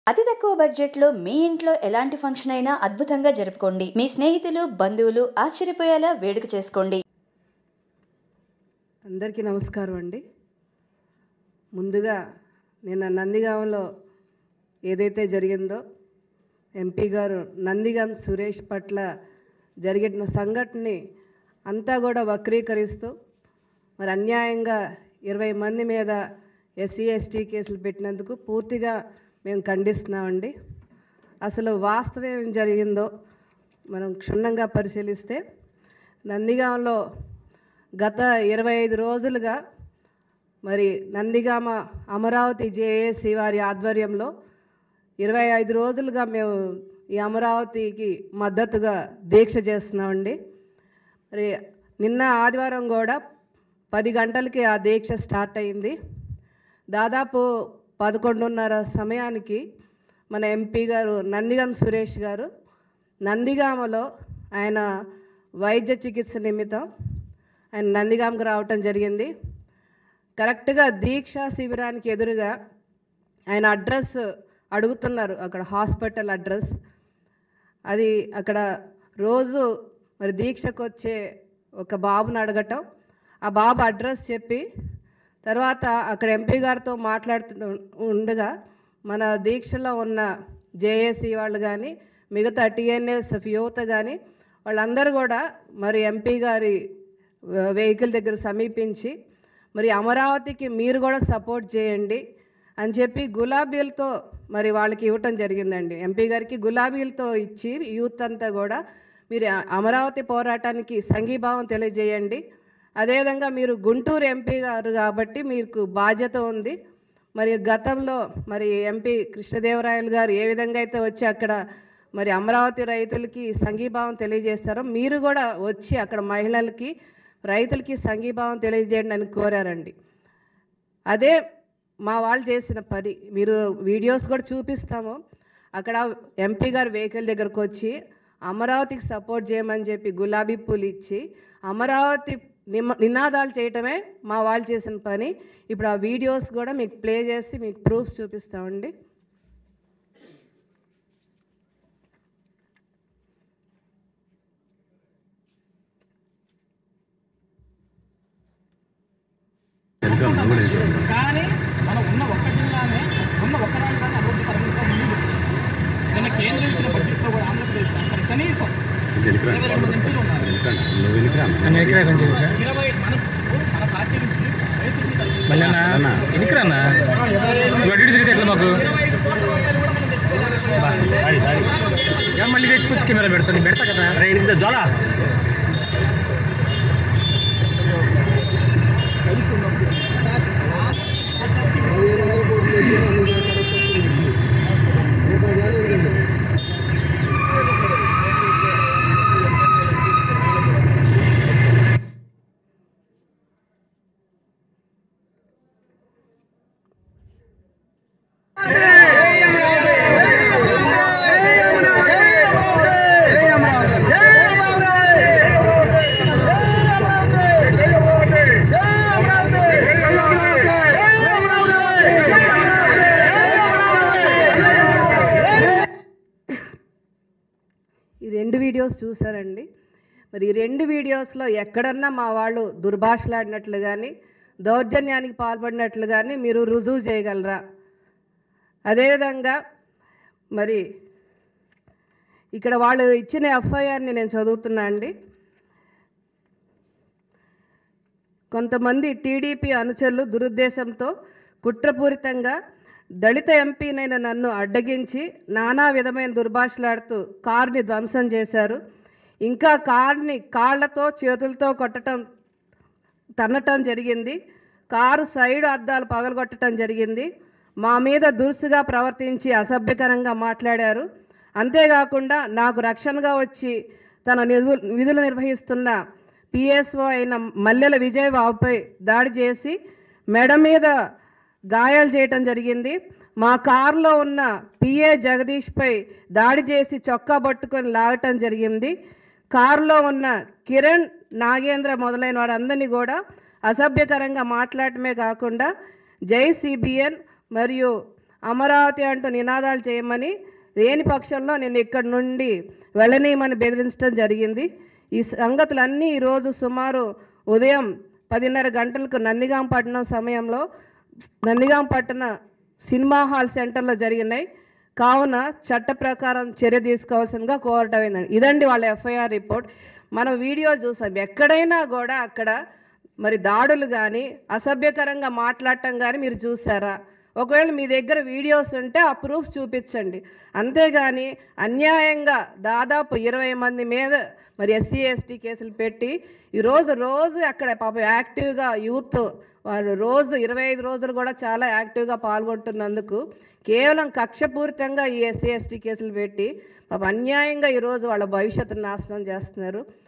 అతి తక్కువ బడ్జెట్లో మీ ఇంట్లో ఎలాంటి ఫంక్షన్ అయినా అద్భుతంగా జరుపుకోండి మీ స్నేహితులు బంధువులు ఆశ్చర్యపోయేలా వేడుక చేసుకోండి అందరికీ నమస్కారం అండి ముందుగా నిన్న నందిగాంలో ఏదైతే జరిగిందో ఎంపీ గారు నందిగాం సురేష్ పట్ల జరిగిన సంఘటనని అంతా కూడా వక్రీకరిస్తూ మరి అన్యాయంగా ఇరవై మంది మీద ఎస్సీ ఎస్టీ కేసులు పెట్టినందుకు పూర్తిగా మేము ఖండిస్తున్నామండి అసలు వాస్తవం ఏం జరిగిందో మనం క్షుణ్ణంగా పరిశీలిస్తే నందిగాంలో గత ఇరవై ఐదు రోజులుగా మరి నందిగామ అమరావతి జేఏసీ వారి ఆధ్వర్యంలో ఇరవై ఐదు రోజులుగా మేము ఈ అమరావతికి మద్దతుగా దీక్ష చేస్తున్నామండి మరి నిన్న ఆదివారం కూడా పది గంటలకి ఆ దీక్ష స్టార్ట్ అయింది దాదాపు పదకొండున్నర సమయానికి మన ఎంపీ గారు నందిగం సురేష్ గారు నందిగామలో ఆయన వైద్య చికిత్స నిమిత్తం ఆయన నందిగామకు రావటం జరిగింది కరెక్ట్గా దీక్షా శిబిరానికి ఎదురుగా ఆయన అడ్రస్ అడుగుతున్నారు అక్కడ హాస్పిటల్ అడ్రస్ అది అక్కడ రోజు మరి దీక్షకు వచ్చే ఒక బాబుని అడగటం ఆ బాబు అడ్రస్ చెప్పి తర్వాత అక్కడ ఎంపీ గారితో మాట్లాడుతూ ఉండగా మన దీక్షలో ఉన్న జేఏసీ వాళ్ళు కానీ మిగతా టీఎన్ఎస్ యువత కానీ వాళ్ళందరూ కూడా మరి ఎంపీ గారి వెహికల్ దగ్గర సమీపించి మరి అమరావతికి మీరు కూడా సపోర్ట్ చేయండి అని చెప్పి గులాబీలతో మరి వాళ్ళకి ఇవ్వటం జరిగిందండి ఎంపీ గారికి గులాబీలతో ఇచ్చి యూత్ అంతా కూడా మీరు అమరావతి పోరాటానికి సంఘీభావం తెలియజేయండి అదేవిధంగా మీరు గుంటూరు ఎంపీ గారు కాబట్టి మీకు బాధ్యత ఉంది మరి గతంలో మరి ఎంపీ కృష్ణదేవరాయలు గారు ఏ విధంగా అయితే వచ్చి అక్కడ మరి అమరావతి రైతులకి సంఘీభావం తెలియజేస్తారో మీరు కూడా వచ్చి అక్కడ మహిళలకి రైతులకి సంఘీభావం తెలియజేయండి అని కోరారండి అదే మా వాళ్ళు చేసిన పని మీరు వీడియోస్ కూడా చూపిస్తాము అక్కడ ఎంపీ గారు వెహికల్ దగ్గరకు వచ్చి అమరావతికి సపోర్ట్ చేయమని చెప్పి గులాబీ పూలు ఇచ్చి అమరావతి నిమ నినాదాలు చేయటమే మా వాళ్ళు చేసిన పని ఇప్పుడు ఆ వీడియోస్ కూడా మీకు ప్లే చేసి మీకు ప్రూఫ్స్ చూపిస్తామండి కానీ మనం ఉన్న ఒక్క జిల్లానే ఉన్న ఒక్క రాజధాని అభివృద్ధి పరంగా ముందు నిన్న కేంద్రం ఇచ్చిన బడ్జెట్లో కూడా ఆంధ్రప్రదేశ్ అక్కడ కనీసం ఇరవై రెండు మంది ఎంపీలు ఉన్నారు ఇరవై మన మన పార్టీ నుంచి రైతులకి కలిసి మళ్ళీ అన్న ఎన్నికరన్నా నువ్వు అటు ఇటు తిరిగితే ఎట్లా మాకు ఇరవై ఐదు కోట్ల రూపాయలు కూడా మనం తెచ్చుకోవాలి ఏం మళ్ళీ తెచ్చుకొచ్చి కెమెరా పెడతా నేను పెడతా కదా రైలు జ్వాల ఈ రెండు వీడియోస్ చూసారండి మరి ఈ రెండు వీడియోస్లో ఎక్కడన్నా మా వాళ్ళు దుర్భాషలాడినట్లు కానీ దౌర్జన్యానికి పాల్పడినట్లు కానీ మీరు రుజువు చేయగలరా అదేవిధంగా మరి ఇక్కడ వాళ్ళు ఇచ్చిన ఎఫ్ఐఆర్ని నేను చదువుతున్నా అండి కొంతమంది టీడీపీ అనుచరులు దురుద్దేశంతో కుట్రపూరితంగా దళిత ఎంపీనైన నన్ను అడ్డగించి నానా విధమైన దుర్భాషలాడుతూ కారుని ధ్వంసం చేశారు ఇంకా కారుని కాళ్ళతో చేతులతో కొట్టడం తన్నటం జరిగింది కారు సైడ్ అద్దాలు పగలగొట్టడం జరిగింది మా మీద దురుసుగా ప్రవర్తించి అసభ్యకరంగా మాట్లాడారు అంతేకాకుండా నాకు రక్షణగా వచ్చి తన నిధు విధులు నిర్వహిస్తున్న పిఎస్ఓ అయిన మల్లెల విజయబాబుపై దాడి చేసి మెడ మీద గాయాలు చేయటం జరిగింది మా కారులో ఉన్న పిఏ జగదీష్పై దాడి చేసి చొక్కా పట్టుకొని లాగటం జరిగింది కారులో ఉన్న కిరణ్ నాగేంద్ర మొదలైన వారందరినీ కూడా అసభ్యకరంగా మాట్లాడటమే కాకుండా జై సిబిఎన్ మరియు అమరావతి అంటూ నినాదాలు చేయమని లేని పక్షంలో నేను ఇక్కడి నుండి వెళ్ళనీయమని బెదిరించడం జరిగింది ఈ సంగతులన్నీ ఈరోజు సుమారు ఉదయం పదిన్నర గంటలకు నందిగాం పట్టణం సమయంలో నందిగాం పట్టణ సినిమా హాల్ సెంటర్లో జరిగినాయి కావున చట్ట ప్రకారం చర్య తీసుకోవాల్సిందిగా కోరటం అయిందండి ఇదండి వాళ్ళ ఎఫ్ఐఆర్ రిపోర్ట్ మనం వీడియో చూసాం ఎక్కడైనా కూడా అక్కడ మరి దాడులు కానీ అసభ్యకరంగా మాట్లాడటం కానీ మీరు చూసారా ఒకవేళ మీ దగ్గర వీడియోస్ ఉంటే ఆ ప్రూఫ్స్ చూపించండి అంతేగాని అన్యాయంగా దాదాపు ఇరవై మంది మీద మరి ఎస్సీ ఎస్టీ కేసులు పెట్టి ఈరోజు రోజు అక్కడ పాపం యాక్టివ్గా యూత్ వాళ్ళు రోజు ఇరవై ఐదు రోజులు కూడా చాలా యాక్టివ్గా పాల్గొంటున్నందుకు కేవలం కక్షపూరితంగా ఈ ఎస్సీ ఎస్టీ కేసులు పెట్టి పాపం అన్యాయంగా ఈరోజు వాళ్ళ భవిష్యత్తును నాశనం చేస్తున్నారు